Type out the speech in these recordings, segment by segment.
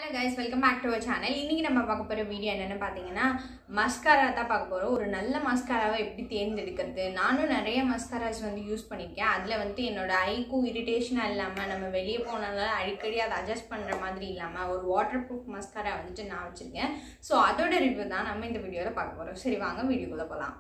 hello guys welcome back to our channel இன்றைக்கி நம்ம பார்க்க போகிற வீடியோ என்னென்னு பார்த்தீங்கன்னா மஸ்காரா தான் பார்க்க போகிறோம் ஒரு நல்ல மஸ்காராவை எப்படி தேர்ந்தெடுக்கிறது நானும் நிறைய மஸ்காராஸ் வந்து யூஸ் பண்ணியிருக்கேன் அதில் வந்து என்னோட ஐக்கும் இரிட்டேஷனாக இல்லாமல் நம்ம வெளியே போனால அடிக்கடி அதை அட்ஜஸ்ட் பண்ணுற மாதிரி இல்லாமல் ஒரு வாட்டர் ப்ரூஃப் மஸ்காரா வந்துட்டு நான் வச்சுருக்கேன் ஸோ அதோட ரிவ்யூ தான் நம்ம இந்த வீடியோவில் பார்க்க போகிறோம் சரி வாங்க வீடியோக்குள்ளே போகலாம்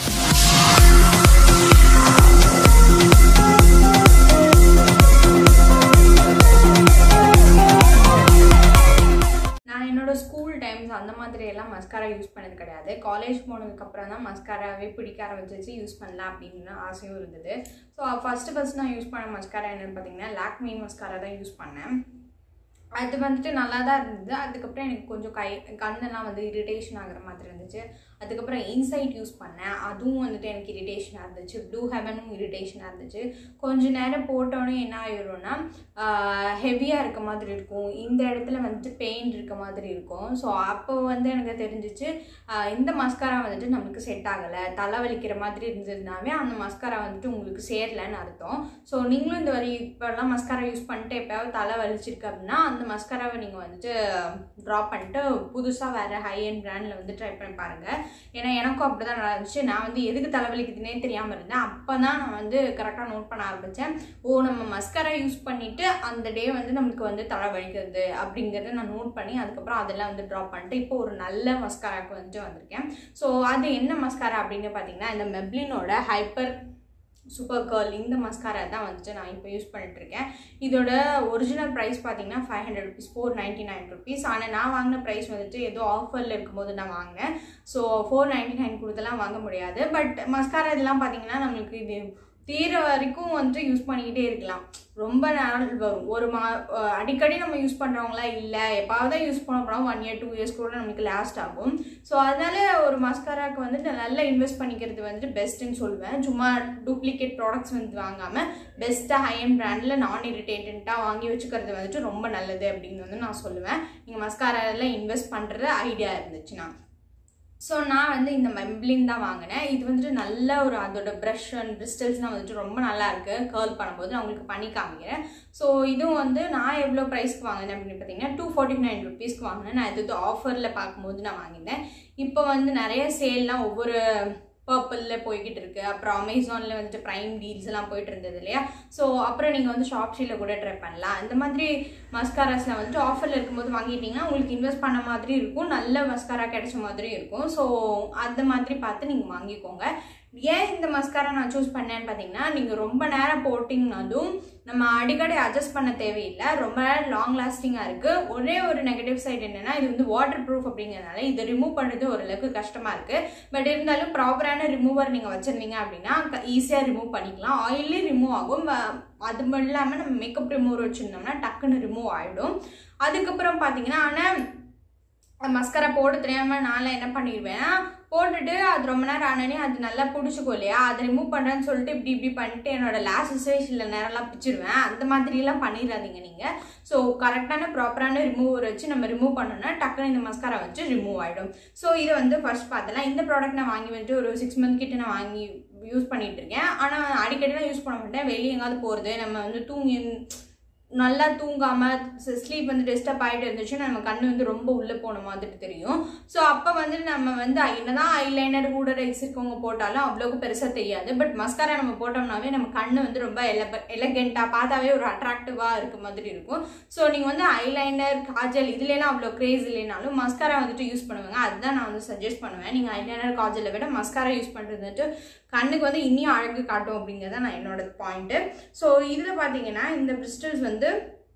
நான் என்னோட ஸ்கூல் டைம்ஸ் அந்த மாதிரி எல்லாம் மஸ்காரா யூஸ் பண்ணது கிடையாது காலேஜ் போனதுக்கப்புறம் தான் மஸ்காராவே பிடிக்க ஆரம்பிச்சிச்சு யூஸ் பண்ணலாம் அப்படின்னு ஆசையும் இருந்தது ஸோ ஃபஸ்ட்டு ஃபஸ்ட் நான் யூஸ் பண்ண மஸ்காரா என்னென்னு பார்த்தீங்கன்னா லாக்மீ மஸ்காரா தான் யூஸ் பண்ணேன் அது வந்துட்டு நல்லா தான் இருந்தது அதுக்கப்புறம் எனக்கு கொஞ்சம் கை கண்ணெல்லாம் வந்து இரிட்டேஷன் ஆகிற மாதிரி இருந்துச்சு அதுக்கப்புறம் இன்சைட் யூஸ் பண்ணேன் அதுவும் வந்துட்டு எனக்கு இரிட்டேஷனாக இருந்துச்சு ப்ளூ ஹெவனும் இரிட்டேஷனாக இருந்துச்சு கொஞ்ச நேரம் போட்டோன்னே என்ன ஆயிடும்னா ஹெவியாக இருக்க மாதிரி இருக்கும் இந்த இடத்துல வந்துட்டு பெயின் இருக்க மாதிரி இருக்கும் ஸோ அப்போ வந்து எனக்கு தெரிஞ்சிச்சு ஆஹ் இந்த மஸ்காரா வந்துட்டு நம்மளுக்கு செட் ஆகலை தலை வலிக்கிற மாதிரி இருந்ததுனாவே அந்த மஸ்காரா வந்துட்டு உங்களுக்கு சேரலன்னு அர்த்தம் ஸோ நீங்களும் இந்த வரி இப்போல்லாம் மஸ்காரா யூஸ் பண்ணிட்டு எப்போயாவது தலை வலிச்சிருக்கு அப்படின்னா அந்த மஸ்காராவை நீங்கள் வந்துட்டு ட்ராப் பண்ணிட்டு புதுசாக வேறு ஹை அண்ட் பிராண்டில் வந்து ட்ரை பண்ணி பாருங்கள் ஏன்னா எனக்கும் அப்படி தான் நடந்துச்சு நான் வந்து எதுக்கு தலைவலிக்குதுன்னே தெரியாமல் இருந்தேன் அப்போ தான் நான் வந்து கரெக்டாக நோட் பண்ண ஆரம்பித்தேன் ஓ நம்ம மஸ்காரா யூஸ் பண்ணிவிட்டு அந்த டே வந்து நம்மளுக்கு வந்து தலை வலிக்கிறது அப்படிங்கிறத நான் நோட் பண்ணி அதுக்கப்புறம் அதெல்லாம் வந்து ட்ராப் பண்ணிட்டு இப்போ ஒரு நல்ல மஸ்காராக்கு வந்துட்டு வந்திருக்கேன் ஸோ அது என்ன மஸ்காரா அப்படின்னு பார்த்தீங்கன்னா இந்த மெப்ளினோட ஹைப்பர் சூப்பர் கேர்ள் இந்த மஸ்காரா தான் வந்துட்டு நான் இப்போ யூஸ் பண்ணிட்டுருக்கேன் இதோட ஒரிஜினல் ப்ரைஸ் பார்த்தீங்கன்னா five hundred rupees four ninety nine rupees ஆனால் நான் வாங்கின ப்ரைஸ் வந்துட்டு ஏதோ ஆஃபரில் இருக்கும்போது நான் வாங்கினேன் ஸோ ஃபோர் நைன்ட்டி நைன் கொடுத்தெல்லாம் வாங்க முடியாது பட் மஸ்காரா இதெல்லாம் பார்த்தீங்கன்னா நம்மளுக்கு இது தீர வரைக்கும் வந்துட்டு யூஸ் பண்ணிக்கிட்டே இருக்கலாம் ரொம்ப நாள் வரும் ஒரு மா அஹ் அடிக்கடி நம்ம யூஸ் பண்ணுறவங்களா இல்லை எப்பாவது யூஸ் பண்ண போனால் ஒன் இயர் டூ இயர்ஸ் கூட நமக்கு லாஸ்ட் ஆகும் ஸோ அதனால ஒரு மஸ்காராக்கு வந்துட்டு நல்லா இன்வெஸ்ட் பண்ணிக்கிறது வந்துட்டு பெஸ்ட்டுன்னு சொல்லுவேன் சும்மா டூப்ளிகேட் ப்ராடக்ட்ஸ் வந்து வாங்காமல் பெஸ்ட்டாக ஹை அண்ட் பிராண்டில் நான் இரிட்டேட்டண்ட்டாக வாங்கி வச்சுக்கிறது வந்துட்டு ரொம்ப நல்லது அப்படின்னு வந்து நான் சொல்லுவேன் நீங்கள் மஸ்காராவில் இன்வெஸ்ட் பண்ணுறது ஐடியா இருந்துச்சுன்னா ஸோ நான் வந்து இந்த மெப்ளின் தான் வாங்கினேன் இது வந்துட்டு நல்ல ஒரு அதோட ப்ரஷ் அண்ட் பிரிஸ்டல்ஸ்லாம் வந்துட்டு ரொம்ப நல்லா இருக்கு கேர்ள் பண்ணும்போது நான் உங்களுக்கு பண்ணி காமிக்கிறேன் ஸோ இதுவும் வந்து நான் எவ்வளோ ப்ரைஸ்க்கு வாங்கினேன் அப்படின்னு பார்த்தீங்கன்னா டூ ஃபார்ட்டி நைன் ருபீஸ்க்கு வாங்கினேன் நான் இது ஆஃபரில் பார்க்கும்போது நான் வாங்கினேன் இப்போ வந்து நிறைய சேல்லாம் ஒவ்வொரு பர்பிளில் போய்கிட்டு இருக்கு அப்புறம் அமேசானில் வந்துட்டு ப்ரைம் டீல்ஸ் எல்லாம் போயிட்டு இருந்தது இல்லையா ஸோ அப்புறம் நீங்கள் வந்து ஷாப்ஸியில் கூட ட்ரை பண்ணலாம் இந்த மாதிரி மஸ்காராஸில் வந்துட்டு ஆஃபரில் இருக்கும்போது வாங்கிட்டீங்கன்னா உங்களுக்கு இன்வெஸ்ட் பண்ண மாதிரி இருக்கும் நல்ல மஸ்காரா கிடைச்ச மாதிரி இருக்கும் ஸோ அந்த மாதிரி பார்த்து நீங்கள் வாங்கிக்கோங்க ஏன் இந்த மஸ்காரா நான் சூஸ் பண்ணேன்னு பார்த்தீங்கன்னா நீங்கள் ரொம்ப நேரம் போட்டிங்கனாலும் நம்ம அடிக்கடி அட்ஜஸ்ட் பண்ண தேவையில்லை ரொம்ப நேரம் லாங் லாஸ்டிங்காக இருக்குது ஒரே ஒரு நெகட்டிவ் சைடு என்னென்னா இது வந்து வாட்டர் ப்ரூஃப் அப்படிங்கிறதுனால இதை ரிமூவ் பண்ணுறது ஓரளவுக்கு கஷ்டமாக இருக்குது பட் இருந்தாலும் ப்ராப்பரான ரிமூவர் நீங்கள் வச்சுருந்தீங்க அப்படின்னா ஈஸியாக ரிமூவ் பண்ணிக்கலாம் ஆயிலே ரிமூவ் ஆகும் வ- அது மட்டும் இல்லாமல் நம்ம மேக்கப் ரிமூவர் வச்சுருந்தோம்னா டக்குன்னு ரிமூவ் ஆகிடும் அதுக்கப்புறம் பார்த்தீங்கன்னா ஆனால் மஸ்கரா போட தெரியாமல் நான்லாம் என்ன பண்ணிடுவேன்னா போட்டுட்டு அது ரொம்ப நேரம் ஆனோடனே அது நல்லா பிடிச்சிக்கோ இல்லையா அதை ரிமூவ் பண்ணுறேன்னு சொல்லிட்டு இப்படி இப்படி பண்ணிட்டு என்னோட லாஸஸே சில நேரம்லாம் பிச்சிருவேன் அந்த மாதிரிலாம் பண்ணிடாதீங்க நீங்கள் ஸோ கரெக்டான ப்ராப்பரான ரிமூவர் வச்சு நம்ம ரிமூவ் பண்ணோம்னா டக்குன்னு இந்த மஸ்காரா வச்சு ரிமூவ் ஆகிடும் ஸோ இதை வந்து ஃபர்ஸ்ட் பார்த்தலாம் இந்த ப்ராடக்ட் நான் வாங்கி வந்துட்டு ஒரு சிக்ஸ் மந்த் கிட்ட நான் வாங்கி யூஸ் பண்ணிட்டு இருக்கேன் ஆனால் அடிக்கடிலாம் யூஸ் பண்ண மாட்டேன் வெளியே எங்காவது போகிறது நம்ம வந்து தூங்கி நல்லா தூங்காமல் ஸ்லீப் வந்து டிஸ்டர்ப் ஆகிட்டு இருந்துச்சுன்னா நம்ம கண்ணு வந்து ரொம்ப உள்ளே போன மாதிரி தெரியும் ஸோ அப்போ வந்து நம்ம வந்து என்னதான் ஐலைனர் கூட ரைஸ் இருக்கவங்க போட்டாலும் அவ்வளோக்கு பெருசாக தெரியாது பட் மஸ்காரா நம்ம போட்டோம்னாவே நம்ம கண்ணு வந்து ரொம்ப எல எலகெண்ட்டாக பார்த்தாவே ஒரு அட்ராக்டிவாக இருக்க மாதிரி இருக்கும் ஸோ நீங்கள் வந்து ஐலைனர் காஜல் இதுலலாம் அவ்வளோ க்ரேஸ் இல்லைனாலும் மஸ்காரா வந்துட்டு யூஸ் பண்ணுவாங்க அதுதான் நான் வந்து சஜஸ்ட் பண்ணுவேன் நீங்கள் ஐலைனர் காஜலை விட மஸ்காரா யூஸ் பண்ணுறது வந்துட்டு கண்ணுக்கு வந்து இன்னும் அழகு காட்டும் அப்படிங்கிறது நான் என்னோட பாயிண்ட்டு ஸோ இதில் பார்த்தீங்கன்னா இந்த பிரிஸ்டல்ஸ் வந்து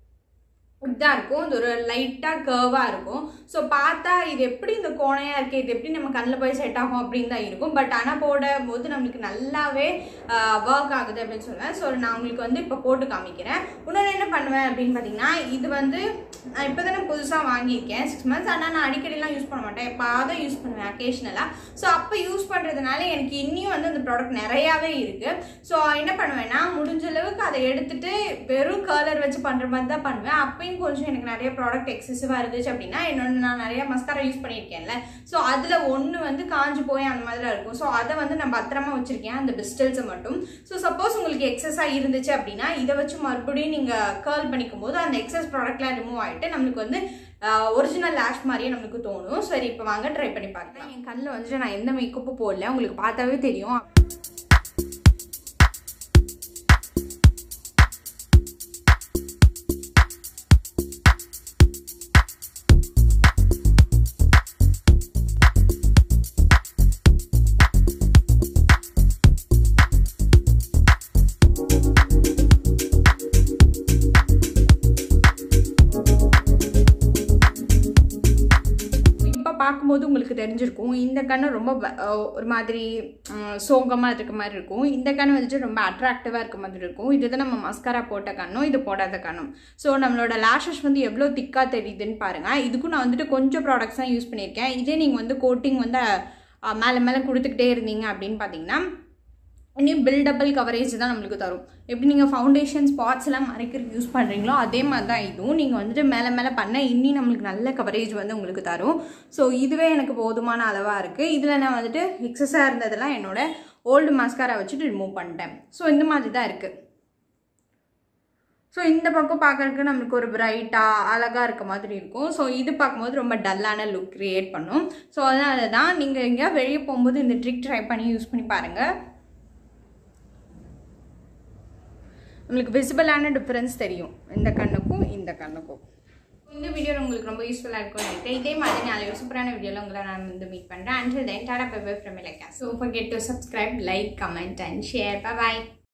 இதாக இருக்கும் இது ஒரு லைட்டாக கர்வாக இருக்கும் ஸோ பார்த்தா இது எப்படி இந்த கோணையாக இருக்குது இது எப்படி நம்ம கண்ணில் போய் செட் ஆகும் அப்படின்னு தான் இருக்கும் பட் ஆனால் போடும்போது நம்மளுக்கு நல்லாவே ஒர்க் ஆகுது அப்படின்னு சொல்லுவேன் ஸோ நான் உங்களுக்கு வந்து இப்போ போட்டு காமிக்கிறேன் இன்னொன்று என்ன பண்ணுவேன் அப்படின்னு பார்த்தீங்கன்னா இது வந்து நான் இப்போ தானே புதுசாக வாங்கியிருக்கேன் சிக்ஸ் மந்த்ஸ் ஆனால் நான் அடிக்கடிலாம் யூஸ் பண்ண மாட்டேன் எப்போ தான் யூஸ் பண்ணுவேன் அக்கேஷ்னலாக ஸோ அப்போ யூஸ் பண்ணுறதுனால எனக்கு இன்னியும் வந்து அந்த ப்ராடக்ட் நிறையாவே இருக்குது ஸோ என்ன பண்ணுவேன்னா முடிஞ்ச அளவுக்கு அதை எடுத்துட்டு வெறும் கலர் வச்சு பண்ணுற மாதிரி தான் பண்ணுவேன் அப்பயும் மறுபடியும் கொஞ்சம் எனக்கு நிறைய ப்ராடக்ட் எக்ஸசிவாக இருந்துச்சு அப்படின்னா என்னோட நான் நிறைய மஸ்காரா யூஸ் பண்ணியிருக்கேன்ல ஸோ அதில் ஒன்று வந்து காஞ்சு போய் அந்த மாதிரி இருக்கும் ஸோ அதை வந்து நான் பத்திரமா வச்சுருக்கேன் அந்த பிஸ்டல்ஸை மட்டும் ஸோ சப்போஸ் உங்களுக்கு எக்ஸஸாக இருந்துச்சு அப்படின்னா இதை வச்சு மறுபடியும் நீங்கள் கேர்ள் பண்ணிக்கும் போது அந்த எக்ஸஸ் ப்ராடக்ட்லாம் ரிமூவ் ஆகிட்டு நம்மளுக்கு வந்து ஒரிஜினல் லேஷ் மாதிரியே நமக்கு தோணும் சரி இப்போ வாங்க ட்ரை பண்ணி பார்க்கலாம் என் கண்ணில் வந்துட்டு நான் எந்த மேக்கப்பும் போடல உங்களுக்கு பார்த்தாவே தெரியும் இப்போ பார்க்கும்போது உங்களுக்கு தெரிஞ்சிருக்கும் இந்த கண்ணு ரொம்ப வ- அஹ் ஒரு மாதிரி சோகமாக இருக்க மாதிரி இருக்கும் இந்த கண்ணு வந்துட்டு ரொம்ப அட்ராக்டிவாக இருக்க மாதிரி இருக்கும் இதுதான் நம்ம மஸ்காரா போட்ட கண்ணும் இது போடாத கண்ணும் ஸோ நம்மளோட லேஷஸ் வந்து எவ்வளோ திக்காக தெரியுதுன்னு பாருங்கள் இதுக்கும் நான் வந்துட்டு கொஞ்சம் ப்ராடக்ட்ஸ் தான் யூஸ் பண்ணியிருக்கேன் இதே நீங்கள் வந்து கோட்டிங் வந்து அஹ், மேலே மேலே கொடுத்துக்கிட்டே இருந்தீங்க அப்படின்னு பார்த்தீங்கன்னா இன்னும் பில்டபிள் கவரேஜ் தான் நம்மளுக்கு தரும் எப்படி நீங்கள் ஃபவுண்டேஷன் ஸ்பாட்ஸ் எல்லாம் மறைக்கிறதுக்கு யூஸ் பண்ணுறீங்களோ அதே மாதிரி தான் இதுவும் நீங்கள் வந்துட்டு மேலே மேலே பண்ண இன்னி நம்மளுக்கு நல்ல கவரேஜ் வந்து உங்களுக்கு தரும் ஸோ இதுவே எனக்கு போதுமான அளவாக இருக்குது இதில் நான் வந்துட்டு எக்ஸஸாக இருந்ததெல்லாம் என்னோட ஓல்டு மாஸ்காரா வச்சுட்டு ரிமூவ் பண்ணிட்டேன் ஸோ இந்த மாதிரி தான் இருக்குது ஸோ இந்த பக்கம் பார்க்கறதுக்கு நம்மளுக்கு ஒரு பிரைட்டாக அழகாக இருக்க மாதிரி இருக்கும் ஸோ இது பார்க்கும்போது ரொம்ப டல்லான லுக் க்ரியேட் பண்ணும் ஸோ அதனால தான் நீங்கள் எங்கேயா வெளியே போகும்போது இந்த ட்ரிக் ட்ரை பண்ணி யூஸ் பண்ணி பாருங்கள் உங்களுக்கு விசிபிளான டிஃப்ரென்ஸ் தெரியும் இந்த கண்ணுக்கும் இந்த கண்ணுக்கும் இந்த வீடியோ உங்களுக்கு ரொம்ப யூஸ்ஃபுல்லாக இருக்கும்னு நினைக்கிறேன் இதே மாதிரி நாளை ஒரு சூப்பரான வீடியோவில் உங்களை நான் வந்து மீட் பண்ணுறேன் until then tata bye bye from Ilakka so forget to subscribe like comment and share by